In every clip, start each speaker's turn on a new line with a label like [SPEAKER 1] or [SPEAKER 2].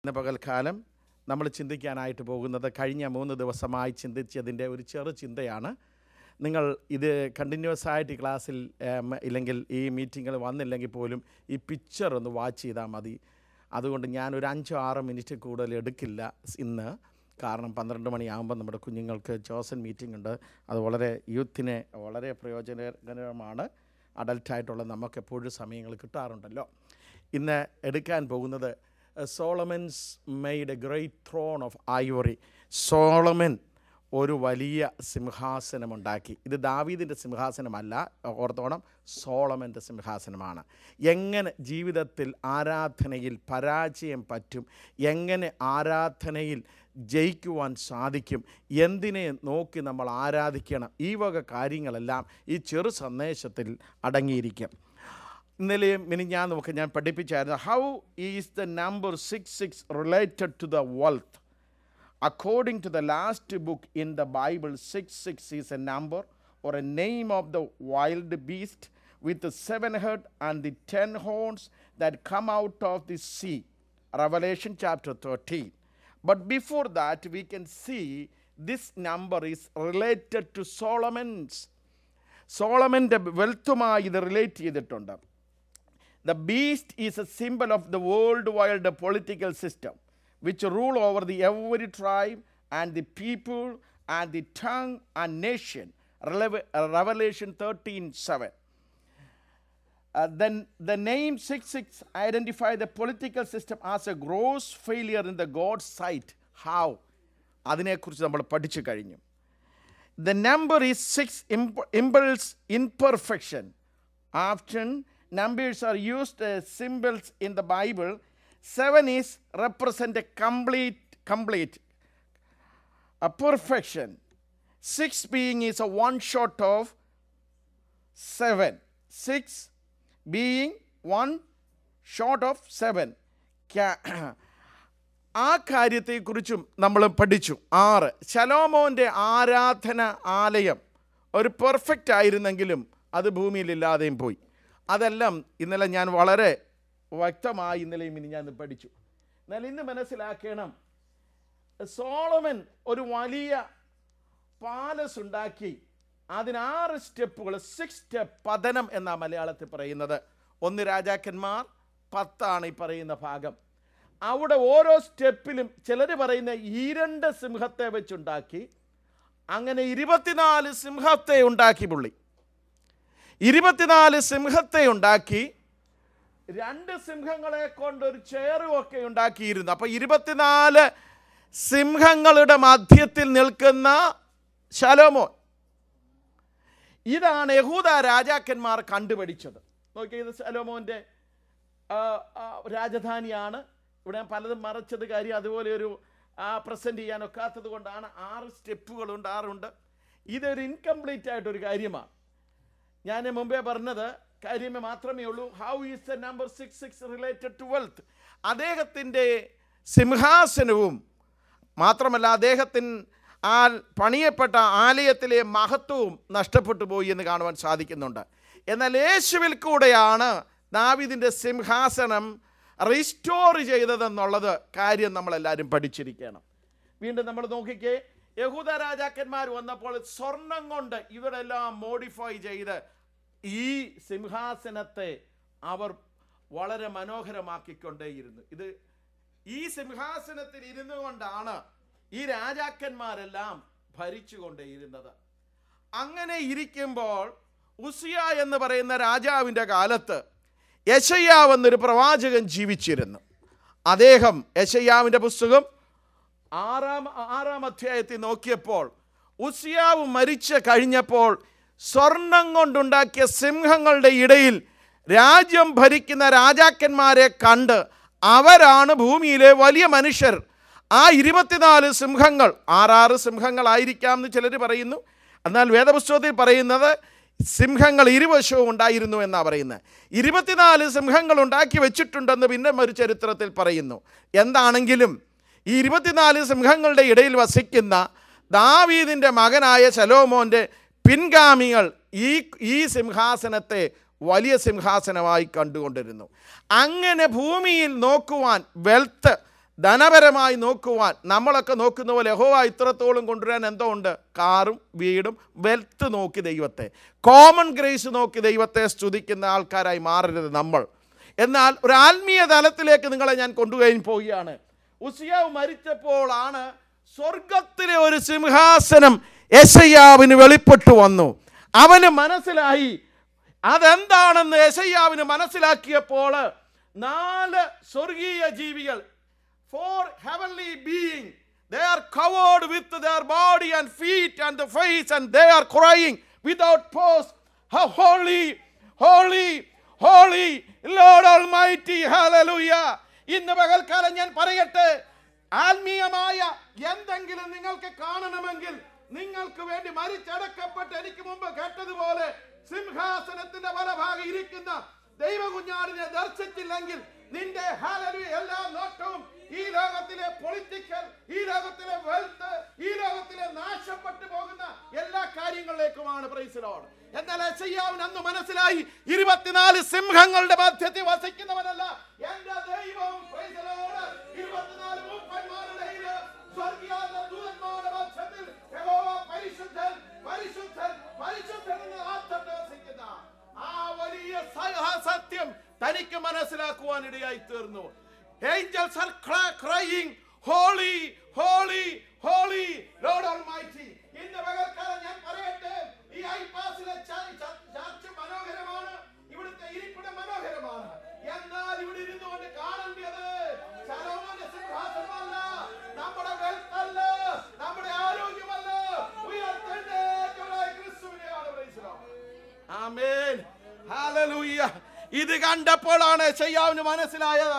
[SPEAKER 1] ഇന്ന് പകൽക്കാലം നമ്മൾ ചിന്തിക്കാനായിട്ട് പോകുന്നത് കഴിഞ്ഞ മൂന്ന് ദിവസമായി ചിന്തിച്ചതിൻ്റെ ഒരു ചെറു ചിന്തയാണ് നിങ്ങൾ ഇത് കണ്ടിന്യൂസ് ആയിട്ട് ഈ ക്ലാസ്സിൽ ഏം, ഇല്ലെങ്കിൽ ഈ മീറ്റിങ്ങിൽ വന്നില്ലെങ്കിൽ പോലും ഈ പിക്ചർ ഒന്ന് വാച്ച് ചെയ്താൽ മതി അതുകൊണ്ട് ഞാൻ ഒരു അഞ്ചോ ആറോ മിനിറ്റ് കൂടുതൽ എടുക്കില്ല ഇന്ന് കാരണം പന്ത്രണ്ട് മണിയാകുമ്പോൾ നമ്മുടെ കുഞ്ഞുങ്ങൾക്ക് ജോസൻ മീറ്റിംഗ് ഉണ്ട് അത് വളരെ യൂത്തിനെ വളരെ പ്രയോജനകരമാണ് അഡൽട്ടായിട്ടുള്ള നമുക്ക് എപ്പോഴും സമയങ്ങൾ കിട്ടാറുണ്ടല്ലോ ഇന്ന് എടുക്കാൻ പോകുന്നത് Solomon's made a great throne of ivory Solomon ഒരു വലിയ സിംഹാസനമുണ്ടാക്കി ഇത് ദാവീദിൻ്റെ സിംഹാസനമല്ല ഓർത്തോണം സോളമൻ്റെ സിംഹാസനമാണ് എങ്ങനെ ജീവിതത്തിൽ ആരാധനയിൽ പരാജയം പറ്റും എങ്ങനെ ആരാധനയിൽ ജയിക്കുവാൻ സാധിക്കും എന്തിനെ നോക്കി നമ്മൾ ആരാധിക്കണം ഈ വക കാര്യങ്ങളെല്ലാം ഈ ചെറു സന്ദേശത്തിൽ അടങ്ങിയിരിക്കും ഇന്നലെയും മിനിഞ്ഞാന്ന് നമുക്ക് ഞാൻ പഠിപ്പിച്ചായിരുന്നു how is the number six six related to the wealth according to the last book in the Bible, 666 is a number or a name of the wild beast with the seven head and the ten horns that come out of the sea. Revelation chapter 13. But before that, we can see this number is related to Solomon's. സോളമൻ്റെ വെൽത്തുമായി ഇത് relate ചെയ്തിട്ടുണ്ട് The beast is a symbol of the worldwide political system, which rule over the every tribe and the people and the tongue and nation. Relev- Revelation 13 7. Uh, then the name 66 identify the political system as a gross failure in the God's sight. How? അതിനെക്കുറിച്ച് നമ്മൾ പഠിച്ചു കഴിഞ്ഞു The number is six imp- impels imperfection. Often numbers are used as symbols in the Bible. Seven is represent a complete, complete, a perfection. Six being is a one shot of seven. Six being one short of seven. Ca- ആ കാര്യത്തെക്കുറിച്ചും നമ്മൾ പഠിച്ചു ആറ് ശലോമോൻ്റെ ആരാധന ആലയം ഒരു perfect ആയിരുന്നെങ്കിലും അത് ഭൂമിയിലില്ലാതെയും പോയി അതെല്ലാം ഇന്നലെ ഞാൻ വളരെ വ്യക്തമായി ഇന്നലെയും ഇനി ഞാൻ പഠിച്ചു എന്നാൽ ഇന്ന് മനസ്സിലാക്കണം സോളമൻ ഒരു വലിയ പാലസ് ഉണ്ടാക്കി അതിന് ആറ് സ്റ്റെപ്പുകൾ സിക്സ് സ്റ്റെപ്പ് പതനം എന്നാ മലയാളത്തിൽ പറയുന്നത് ഒന്ന് രാജാക്കന്മാർ പത്താണ് ഈ പറയുന്ന ഭാഗം അവിടെ ഓരോ സ്റ്റെപ്പിലും ചിലർ പറയുന്ന ഈരണ്ട് സിംഹത്തെ വെച്ചുണ്ടാക്കി അങ്ങനെ ഇരുപത്തിനാല് സിംഹത്തെ ഉണ്ടാക്കി പുള്ളി ഇരുപത്തിനാല് സിംഹത്തെ ഉണ്ടാക്കി രണ്ട് സിംഹങ്ങളെ കൊണ്ട് ഒരു ചെയറും ഒക്കെ ഉണ്ടാക്കിയിരുന്നു അപ്പൊ ഇരുപത്തിനാല് സിംഹങ്ങളുടെ മധ്യത്തിൽ നിൽക്കുന്ന ശലോമോൻ ഇതാണ് യഹൂദ രാജാക്കന്മാർ കണ്ടുപിടിച്ചത് നോക്കിയ ഇത് ശലോമോൻ്റെ ആ, ആ, രാജധാനിയാണ് ഇവിടെ ഞാൻ പലതും മറച്ചത് കാര്യം അതുപോലെ ഒരു പ്രസൻറ്റ് ചെയ്യാൻ ഒക്കാത്തത് കൊണ്ടാണ് ആറ് സ്റ്റെപ്പുകളുണ്ട് ആറുണ്ട് ഇതൊരു ഇൻകംപ്ലീറ്റ് ആയിട്ടൊരു കാര്യമാണ് ഞാൻ മുമ്പേ പറഞ്ഞത് കാര്യമേ മാത്രമേ ഉള്ളൂ how is the number six six related to wealth അദ്ദേഹത്തിൻ്റെ സിംഹാസനവും മാത്രമല്ല അദ്ദേഹത്തിന് ആ പണിയപ്പെട്ട ആലയത്തിലെ മഹത്വവും നഷ്ടപ്പെട്ടു പോയി എന്ന് കാണുവാൻ സാധിക്കുന്നുണ്ട് എന്നാൽ യേശുവിൽ കൂടെയാണ് ദാവിദിൻ്റെ സിംഹാസനം റിസ്റ്റോർ ചെയ്തതെന്നുള്ളത് കാര്യം നമ്മളെല്ലാവരും പഠിച്ചിരിക്കണം വീണ്ടും നമ്മൾ നോക്കിക്കേ യഹൂദ രാജാക്കന്മാർ വന്നപ്പോൾ സ്വർണം കൊണ്ട് ഇവരെല്ലാം മോഡിഫൈ ചെയ്ത് ഈ സിംഹാസനത്തെ അവർ വളരെ മനോഹരമാക്കിക്കൊണ്ടേയിരുന്നു ഇത് ഈ സിംഹാസനത്തിൽ ഇരുന്നു കൊണ്ടാണ് ഈ രാജാക്കന്മാരെല്ലാം ഭരിച്ചുകൊണ്ടേയിരുന്നത് അങ്ങനെ ഇരിക്കുമ്പോൾ ഉസിയ എന്ന് പറയുന്ന രാജാവിൻ്റെ കാലത്ത് യശയ്യാവ് എന്നൊരു പ്രവാചകൻ ജീവിച്ചിരുന്നു അദ്ദേഹം യശയ്യാവിൻ്റെ പുസ്തകം ആറാം ആറാം അധ്യായത്തിൽ നോക്കിയപ്പോൾ ഉസിയാവ് മരിച്ചു കഴിഞ്ഞപ്പോൾ സ്വർണം കൊണ്ടുണ്ടാക്കിയ സിംഹങ്ങളുടെ ഇടയിൽ രാജ്യം ഭരിക്കുന്ന രാജാക്കന്മാരെ കണ്ട് അവരാണ് ഭൂമിയിലെ വലിയ മനുഷ്യർ ആ ഇരുപത്തിനാല് സിംഹങ്ങൾ ആറാറ് സിംഹങ്ങളായിരിക്കാം എന്ന് ചിലർ പറയുന്നു എന്നാൽ വേദപുസ്തകത്തിൽ പറയുന്നത് സിംഹങ്ങൾ ഇരുവശവും ഉണ്ടായിരുന്നു എന്നാണ് പറയുന്നത് ഇരുപത്തിനാല് സിംഹങ്ങൾ ഉണ്ടാക്കി വെച്ചിട്ടുണ്ടെന്ന് പിന്നെ ഒരു ചരിത്രത്തിൽ പറയുന്നു എന്താണെങ്കിലും ഈ ഇരുപത്തിനാല് സിംഹങ്ങളുടെ ഇടയിൽ വസിക്കുന്ന ദാവീദിൻ്റെ മകനായ ശലോമോൻ്റെ പിൻഗാമികൾ ഈ ഈ സിംഹാസനത്തെ വലിയ സിംഹാസനമായി കണ്ടുകൊണ്ടിരുന്നു അങ്ങനെ ഭൂമിയിൽ നോക്കുവാൻ വെൽത്ത് ധനപരമായി നോക്കുവാൻ നമ്മളൊക്കെ നോക്കുന്ന പോലെ യഹോവ ഇത്രത്തോളം കൊണ്ടുവരാൻ എന്തോ ഉണ്ട് കാറും വീടും വെൽത്ത് നോക്കി ദൈവത്തെ കോമൺ ഗ്രേസ് നോക്കി ദൈവത്തെ സ്തുതിക്കുന്ന ആൾക്കാരായി മാറരുത് നമ്മൾ എന്നാൽ ഒരു ആത്മീയ തലത്തിലേക്ക് നിങ്ങളെ ഞാൻ കൊണ്ടുപോയി പോവുകയാണ് ഉസിയാവ് മരിച്ചപ്പോൾ ആണ് സ്വർഗത്തിലെ ഒരു സിംഹാസനം യശയ്യാവിന് വെളിപ്പെട്ടു വന്നു അവന് മനസ്സിലായി അതെന്താണെന്ന് യശയ്യാവിന് മനസ്സിലാക്കിയപ്പോൾ നാല് സ്വർഗീയ ജീവികൾ four heavenly beings. They are covered with their body and feet and the face, and they are crying without pause. How holy, holy, holy, Lord Almighty, hallelujah. ഇന്ന് പകൽക്കാലം ഞാൻ പറയട്ടെ ആത്മീയമായ എന്തെങ്കിലും നിങ്ങൾക്ക് കാണണമെങ്കിൽ നിങ്ങൾക്ക് വേണ്ടി മരിച്ചടക്കപ്പെട്ട് എനിക്ക് മുമ്പ് കേട്ടതുപോലെ സിംഹാസനത്തിന്റെ വലഭാഗം ഇരിക്കുന്ന ദൈവകുഞ്ഞാടിനെ ദർശിച്ചില്ലെങ്കിൽ നിന്റെ ഹാലലു എല്ലാ നോട്ടവും ഈ ലോകത്തിലെ പൊളിറ്റിക്കൽ ഈ ലോകത്തിലെ വെൽത്ത് ഈ ലോകത്തിലെ നാശപ്പെട്ടു പോകുന്ന എല്ലാ കാര്യങ്ങളിലേക്കുമാണ് പ്രൈസിലോട് എന്നാൽ എസയ്യാവിന് അന്ന് മനസ്സിലായി ഇരുപത്തിനാല് സിംഹങ്ങളുടെ മധ്യത്തിൽ വസിക്കുന്നവനല്ല എന്റെ ദൈവം praise the Lord. ഇരുപത്തിനാല് മൂപ്പന്മാരുടെ ഇടയിൽ സ്വർഗീയ ദൂതന്മാരുടെ മധ്യത്തിൽ യഹോവ പരിശുദ്ധൻ പരിശുദ്ധൻ പരിശുദ്ധൻ എന്ന് ആർത്തട്ട് വസിക്കുന്ന ആ വലിയ സ- സത്യം തനിക്ക് മനസ്സിലാക്കുവാൻ ഇടയായി തീർന്നു angels are crying holy holy holy lord almighty ഇന്ന് പകൽക്കാലം ഞാൻ പറയട്ടെ ഈ ഐപാസിലെ ച- ച- ചർച്ച് മനോഹരമാണ് ഇവിടുത്തെ ഇരിപ്പിടം മനോഹരമാണ് എന്നാൽ ഇവിടെ ഇരുന്നുകൊണ്ട് കാണേണ്ടത് ശലോമോന്റെ സിംഹാസനമല്ല നമ്മുടെ വെൽത്ത് അല്ല നമ്മുടെ ആരോഗ്യമല്ല ഉയർത്തെഴുന്നേറ്റവനായ ക്രിസ്തുവിനെയാണ് praise the Lord. Amen hallelujah ഇത് കണ്ടപ്പോഴാണ് ചെയ്യാവിന് മനസ്സിലായത്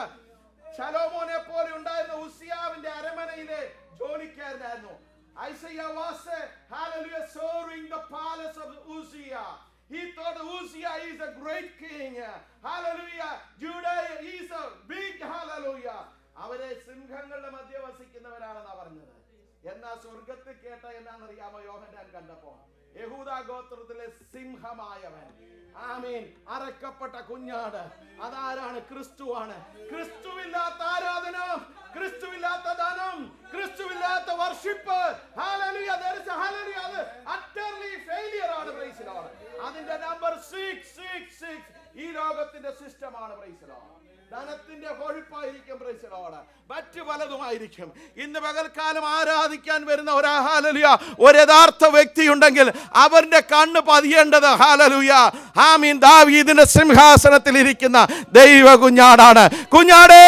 [SPEAKER 1] ശലോമോനെ പോലെ ഉണ്ടായിരുന്ന ഉസിയാവിന്റെ അരമനയിലെ ജോലിക്കാരനായിരുന്നു Isaiah was uh, hallelujah soaring the palace of Uzziah. He thought Uzziah is a great king. Hallelujah. Judah is a big hallelujah. അവരെ സിംഹങ്ങളുടെ മധ്യ വസിക്കുന്നവരാണെന്നാ പറഞ്ഞത് എന്നാ സ്വർഗത്തിൽ കേട്ട എന്നാണെന്നറിയാമോ യോഹന്നാൻ കണ്ടപ്പോ യഹൂദ ഗോത്രത്തിലെ സിംഹമായവൻ ആമീൻ അറക്കപ്പെട്ട കുഞ്ഞാട് അതാരാണ് ക്രിസ്തുവാണ് ക്രിസ്തുവില്ലാത്ത ആരാധന ക്രിസ്തുവില്ലാത്ത ദാനം ക്രിസ്തുവില്ലാത്ത worship hallelujah there is a hallelujah അത് utterly failure ആണ് praise the Lord അതിന്റെ നമ്പർ 666 ഈ ലോകത്തിന്റെ സിസ്റ്റമാണ് praise the Lord ധനത്തിന്റെ കൊഴുപ്പായിരിക്കും പ്രൈസലോട് മറ്റു പലതുമായിരിക്കും ഇന്ന് പകൽക്കാലം ആരാധിക്കാൻ വരുന്ന ഒരു ഹാലലുയ ഒരു യഥാർത്ഥ വ്യക്തി ഉണ്ടെങ്കിൽ അവന്റെ കണ്ണ് പതിയേണ്ടത് ഹാലലുയ ആമീൻ ദാവീദിന്റെ സിംഹാസനത്തിൽ ഇരിക്കുന്ന ദൈവ കുഞ്ഞാടാണ് കുഞ്ഞാടേ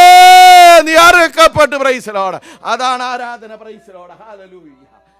[SPEAKER 1] നീ അറുക്കപ്പെട്ട് പ്രൈസലോട് അതാണ് ആരാധന പ്രൈസലോട് ഹാലലൂയ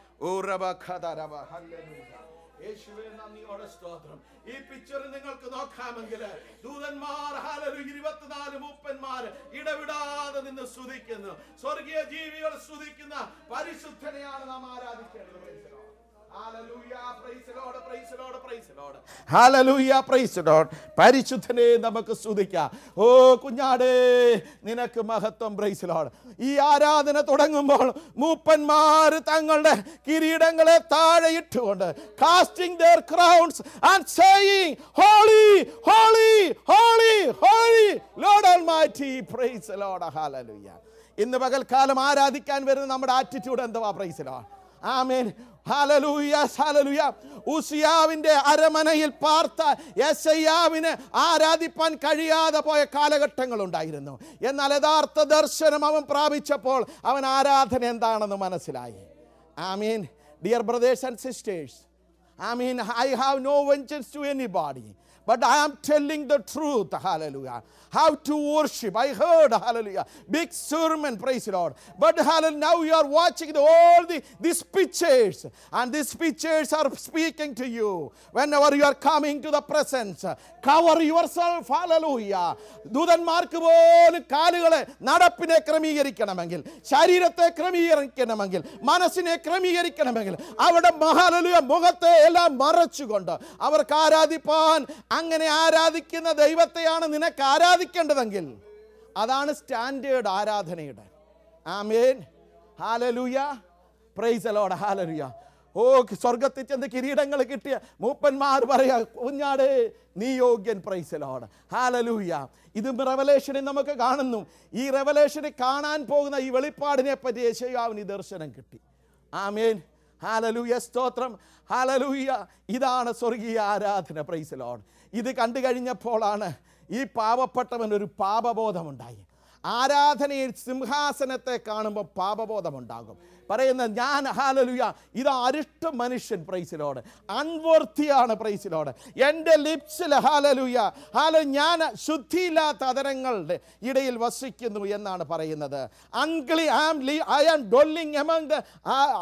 [SPEAKER 1] ഊറബ ഖദറബ ഹല്ലേലൂയ യേശുവേ നന്ദിയോടെ സ്തോത്രം ഈ പിക്ചർ നിങ്ങൾക്ക് നോക്കാമെങ്കിൽ ദൂതന്മാർ ഹാലലു ഇരുപത്തിനാല് മൂപ്പന്മാർ ഇടവിടാതെ നിന്ന് സ്തുതിക്കുന്നു സ്വർഗീയ ജീവികൾ സ്തുതിക്കുന്ന പരിശുദ്ധനെയാണ് നാം ആരാധിക്കേണ്ടത് Praise the Lord. Hallelujah. Praise the Lord. Praise the Lord. Praise the Lord. Hallelujah. Praise the Lord. പരിശുദ്ധനെ നമുക്ക് സ്തുതിക്കാം ഓ കുഞ്ഞാടേ നിനക്ക് മഹത്വം പ്രൈസ് ലോഡ് ഈ ആരാധന തുടങ്ങുമ്പോൾ മൂപ്പന്മാർ തങ്ങളുടെ കിരീടങ്ങളെ താഴെ ഇട്ടുകൊണ്ട് casting their crowns and saying holy holy holy holy lord almighty praise the lord hallelujah ഇന്ന് പകൽക്കാലം ആരാധിക്കാൻ വരുന്ന നമ്മുടെ ആറ്റിറ്റ്യൂഡ് എന്തുവാ praise lord amen hallelujah hallelujah ഉസിയാവിന്റെ അരമനയിൽ പാർത്ത യെശയ്യാവിന് ആരാധിപ്പാൻ കഴിയാതെ പോയ കാലഘട്ടങ്ങൾ ഉണ്ടായിരുന്നു എന്നാൽ യഥാർത്ഥ ദർശനം അവൻ പ്രാപിച്ചപ്പോൾ അവൻ ആരാധന എന്താണെന്ന് മനസ്സിലായി amen dear brothers and sisters I mean, I have no vengeance to anybody. But I am telling the truth, hallelujah. How to worship. I heard, hallelujah. Big sermon, praise the Lord. But hallelujah, now you are watching the, all the, these pictures. And these pictures are speaking to you. Whenever you are coming to the presence, cover yourself, hallelujah. ദൂതന്മാർക്ക് പോലും കാലുകളെ നടപ്പിനെ ക്രമീകരിക്കണമെങ്കിൽ ശരീരത്തെ ക്രമീകരിക്കണമെങ്കിൽ മനസ്സിനെ ക്രമീകരിക്കണമെങ്കിൽ അവിടെ മഹാലലുയ മുഖത്തെ എല്ലാം മറച്ചുകൊണ്ട് അവർക്ക് ആരാധിപ്പാൻ അങ്ങനെ ആരാധിക്കുന്ന ദൈവത്തെയാണ് നിനക്ക് ആരാധിക്കേണ്ടതെങ്കിൽ അതാണ് സ്റ്റാൻഡേർഡ് ആരാധനയുടെ ആമേൻ ഹാലലുയ പ്രൈസ് അലോഡ് ഹാലലുയ ഓ സ്വർഗത്തിൽ ചെന്ന് കിരീടങ്ങൾ കിട്ടിയ മൂപ്പന്മാർ പറയാ കുഞ്ഞാടേ നീ യോഗ്യൻ പ്രൈസലോട് ഹാലലൂയ ഇത് റെവലേഷനിൽ നമുക്ക് കാണുന്നു ഈ റെവലേഷനിൽ കാണാൻ പോകുന്ന ഈ വെളിപ്പാടിനെ പറ്റി യേശയാവിന് ഈ ദർശനം കിട്ടി ആമേൻ ഹാലലൂയ സ്തോത്രം ഹാലലൂയ ഇതാണ് സ്വർഗീയ ആരാധന പ്രൈസലോൺ ഇത് കണ്ടു കഴിഞ്ഞപ്പോഴാണ് ഈ പാവപ്പെട്ടവൻ ഒരു പാപബോധമുണ്ടായി ആരാധനയിൽ സിംഹാസനത്തെ കാണുമ്പോൾ പാപബോധമുണ്ടാകും പറയുന്നത് ഞാൻ ഹാലലുയ ഇത് അരിഷ്ട മനുഷ്യൻ പ്രൈസിലോട് അൺവർത്തിയാണ് പ്രൈസിലോട് എൻ്റെ ലിപ്സിൽ ഹാലലുയ ഹാല ഞാൻ ശുദ്ധിയില്ലാത്ത അതരങ്ങളുടെ ഇടയിൽ വസിക്കുന്നു എന്നാണ് പറയുന്നത് അൺക്ലി ആം ലി I am dwelling among the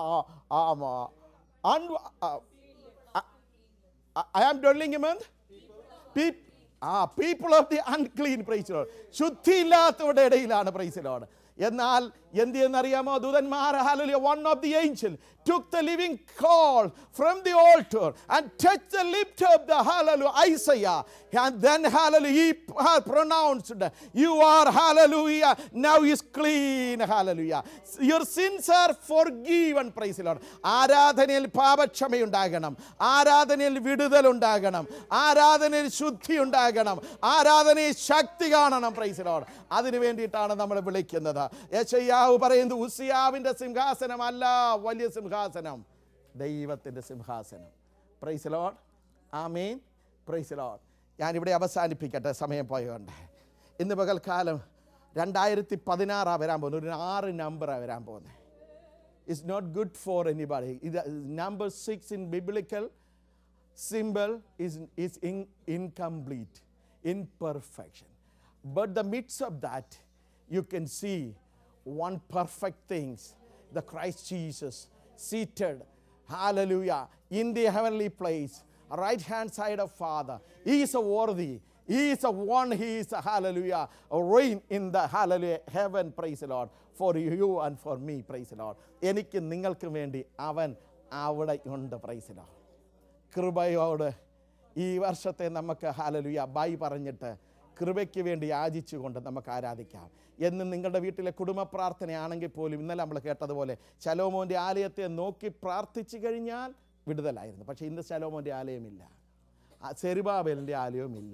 [SPEAKER 1] I am dwelling among പീപ്പ് ആ പീപ്പിൾ ഓഫ് ദി അൺക്ലീൻ പ്രൈസിലോട് ശുദ്ധിയില്ലാത്തവരുടെ ഇടയിലാണ് പ്രൈസിലോട് എന്നാൽ എന്ത് എന്നറിയാമോ ദൂതന്മാർ hallelujah one of the angel took the living coal from the altar and touched the lips of the hallelujah Isaiah and then hallelujah he had pronounced you are hallelujah now is clean hallelujah your sins are forgiven praise the Lord ആരാധനയിൽ പാപക്ഷമയുണ്ടാകണം ആരാധനയിൽ വിടുതൽ ഉണ്ടാകണം ആരാധനയിൽ ശുദ്ധി ഉണ്ടാകണം ആരാധനയിൽ ശക്തി കാണണം price load അതിനു വേണ്ടിയിട്ടാണ് നമ്മൾ വിളിക്കുന്നത് യശയ്യാവ് പറയുന്നത് ഉസിയാവിൻ്റെ സിംഹാസനമല്ല വലിയ സിംഹാസനം ദൈവത്തിൻ്റെ സിംഹാസനം പ്രൈസ് ലോഡ് ആമീൻ പ്രൈസ് ലോഡ് ഞാനിവിടെ അവസാനിപ്പിക്കട്ടെ സമയം പോയതുകൊണ്ട് ഇന്ന് പകൽക്കാലം രണ്ടായിരത്തി പതിനാറാണ് വരാൻ പോകുന്നത് ഒരു ആറ് നമ്പറാണ് വരാൻ പോകുന്നത് is not good for anybody. It- number six in biblical symbol is, is in, incomplete, imperfection. But the midst of that, you can see one perfect things, the Christ Jesus seated, hallelujah, in the heavenly place, right hand side of Father. He is a worthy. He is a one, he is a hallelujah, a reign in the hallelujah heaven, praise the Lord, for you and for me, praise the Lord. എനിക്ക് നിങ്ങൾക്ക് വേണ്ടി അവൻ അവിടെ ഉണ്ട് price the Lord. കൃപയോട് ഈ വർഷത്തെ നമുക്ക് ഹാലലുയ by പറഞ്ഞിട്ട് കൃപയ്ക്ക് വേണ്ടി യാചിച്ചുകൊണ്ട് നമുക്ക് ആരാധിക്കാം എന്നും നിങ്ങളുടെ വീട്ടിലെ കുടുംബ പ്രാർത്ഥനയാണെങ്കിൽ പോലും ഇന്നലെ നമ്മൾ കേട്ടതുപോലെ ശലോമോൻ്റെ ആലയത്തെ നോക്കി പ്രാർത്ഥിച്ചു കഴിഞ്ഞാൽ വിടുതലായിരുന്നു പക്ഷേ ഇന്ന് ശലോമോൻ്റെ ആലയമില്ല ആ സെരുബാബേലിൻ്റെ ആലയവുമില്ല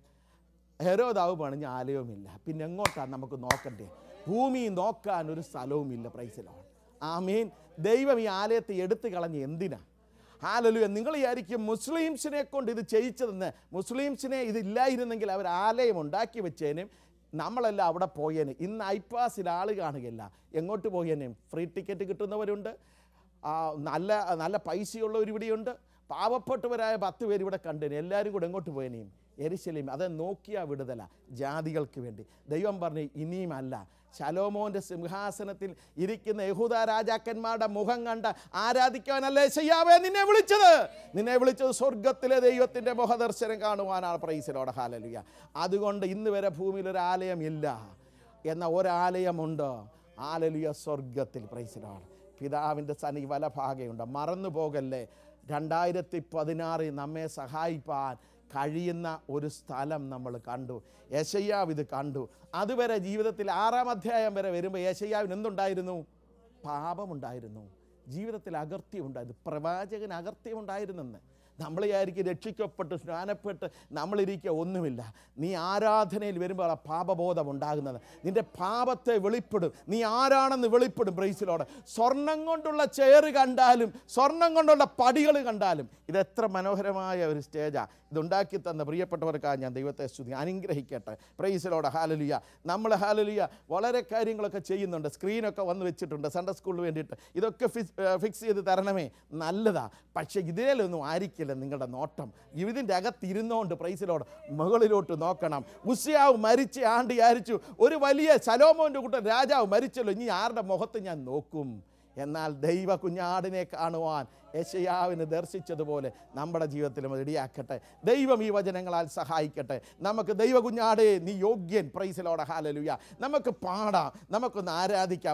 [SPEAKER 1] ഹെരോദാവ് പണിഞ്ഞ ആലയവുമില്ല പിന്നെ എങ്ങോട്ടാണ് നമുക്ക് നോക്കണ്ടേ ഭൂമി നോക്കാൻ ഒരു സ്ഥലവുമില്ല പ്രൈസിലാണ് ആമീൻ ദൈവം ഈ ആലയത്തെ എടുത്തു കളഞ്ഞ് എന്തിനാ ഹാലലുയ നിങ്ങൾ വിചാരിക്കും മുസ്ലിംസിനെ കൊണ്ട് ഇത് ചെയ്യിച്ചതെന്ന് മുസ്ലിംസിനെ ഇതില്ലായിരുന്നെങ്കിൽ അവർ ആലയം ഉണ്ടാക്കി വെച്ചേനും നമ്മളെല്ലാം അവിടെ പോയേനെ ഇന്ന് ഐപ്പാസിൽ ആൾ കാണുകയില്ല എങ്ങോട്ട് പോയേനേം ഫ്രീ ടിക്കറ്റ് കിട്ടുന്നവരുണ്ട് ആ, നല്ല നല്ല പൈസയുള്ളവർ ഇവിടെയുണ്ട് പാവപ്പെട്ടവരായ പത്ത് പേര് ഇവിടെ കണ്ടേനെ എല്ലാവരും കൂടെ എങ്ങോട്ട് പോയനെയും എരിശലേം അത് നോക്കിയാ വിടുതല ജാതികൾക്ക് വേണ്ടി ദൈവം പറഞ്ഞു ഇനിയും അല്ല ശലോമോന്റെ സിംഹാസനത്തിൽ ഇരിക്കുന്ന യഹൂദ രാജാക്കന്മാരുടെ മുഖം കണ്ട് ആരാധിക്കാനല്ലേ ചെയ്യാവേ നിന്നെ വിളിച്ചത് നിന്നെ വിളിച്ചത് സ്വർഗത്തിലെ ദൈവത്തിൻ്റെ മുഖദർശനം കാണുവാനാണ് പ്രൈസിലോടെ ഹാലലുയ അതുകൊണ്ട് ഇന്ന് വരെ ഭൂമിയിൽ ഒരു ആലയം ഇല്ല എന്ന ഒരാലയമുണ്ട് ആലലുയ സ്വർഗത്തിൽ പ്രൈസിലാണ് പിതാവിൻ്റെ സനി വലഭാഗയുണ്ട് മറന്നു പോകല്ലേ രണ്ടായിരത്തി പതിനാറിൽ നമ്മെ സഹായിപ്പാൻ കഴിയുന്ന ഒരു സ്ഥലം നമ്മൾ കണ്ടു യശയ്യാവ് ഇത് കണ്ടു അതുവരെ ജീവിതത്തിൽ ആറാം അധ്യായം വരെ വരുമ്പോൾ യശയ്യാവിന് എന്തുണ്ടായിരുന്നു പാപമുണ്ടായിരുന്നു ജീവിതത്തിൽ അകർത്യമുണ്ടായിരുന്നു പ്രവാചകൻ അകർത്യമുണ്ടായിരുന്നെന്ന് നമ്മൾ വിചാരിക്കും രക്ഷിക്കപ്പെട്ട് സ്നാനപ്പെട്ട് നമ്മളിരിക്കുക ഒന്നുമില്ല നീ ആരാധനയിൽ വരുമ്പോൾ ആ പാപബോധം ഉണ്ടാകുന്നത് നിന്റെ പാപത്തെ വെളിപ്പെടും നീ ആരാണെന്ന് വെളിപ്പെടും ബ്രൈസിലോടെ സ്വർണം കൊണ്ടുള്ള ചെയർ കണ്ടാലും സ്വർണം കൊണ്ടുള്ള പടികൾ കണ്ടാലും ഇത് എത്ര മനോഹരമായ ഒരു സ്റ്റേജാണ് ഇതുണ്ടാക്കി തന്ന പ്രിയപ്പെട്ടവർക്കാണ് ഞാൻ ദൈവത്തെ സ്തുതി അനുഗ്രഹിക്കട്ടെ പ്രൈസിലോടെ ഹാലലിയ നമ്മൾ ഹാലലിയ വളരെ കാര്യങ്ങളൊക്കെ ചെയ്യുന്നുണ്ട് സ്ക്രീനൊക്കെ വന്ന് വെച്ചിട്ടുണ്ട് സൺഡേ സ്കൂളിന് വേണ്ടിയിട്ട് ഇതൊക്കെ ഫിക്സ് ചെയ്ത് തരണമേ നല്ലതാ പക്ഷേ ഇതിലൊന്നും ആയിരിക്കില്ല നിങ്ങളുടെ നോട്ടം ഇതിൻ്റെ അകത്തിരുന്നോണ്ട് പ്രൈസിലോട് മുകളിലോട്ട് നോക്കണം ഉസ്യാവ് മരിച്ച ആണ്ട് വിചാരിച്ചു ഒരു വലിയ ശലോമോൻ്റെ കൂട്ടം രാജാവ് മരിച്ചല്ലോ ഇനി ആരുടെ മുഖത്ത് ഞാൻ നോക്കും എന്നാൽ ദൈവ കുഞ്ഞാടിനെ കാണുവാൻ യശയാവിന് ദർശിച്ചതുപോലെ നമ്മുടെ ജീവിതത്തിലും അത് ഇടിയാക്കട്ടെ ദൈവം ഈ വചനങ്ങളാൽ സഹായിക്കട്ടെ നമുക്ക് ദൈവ കുഞ്ഞാടേ നീ യോഗ്യൻ പ്രൈസിലോടെ ഹാലലുയ നമുക്ക് പാടാം നമുക്കൊന്ന് ആരാധിക്കാം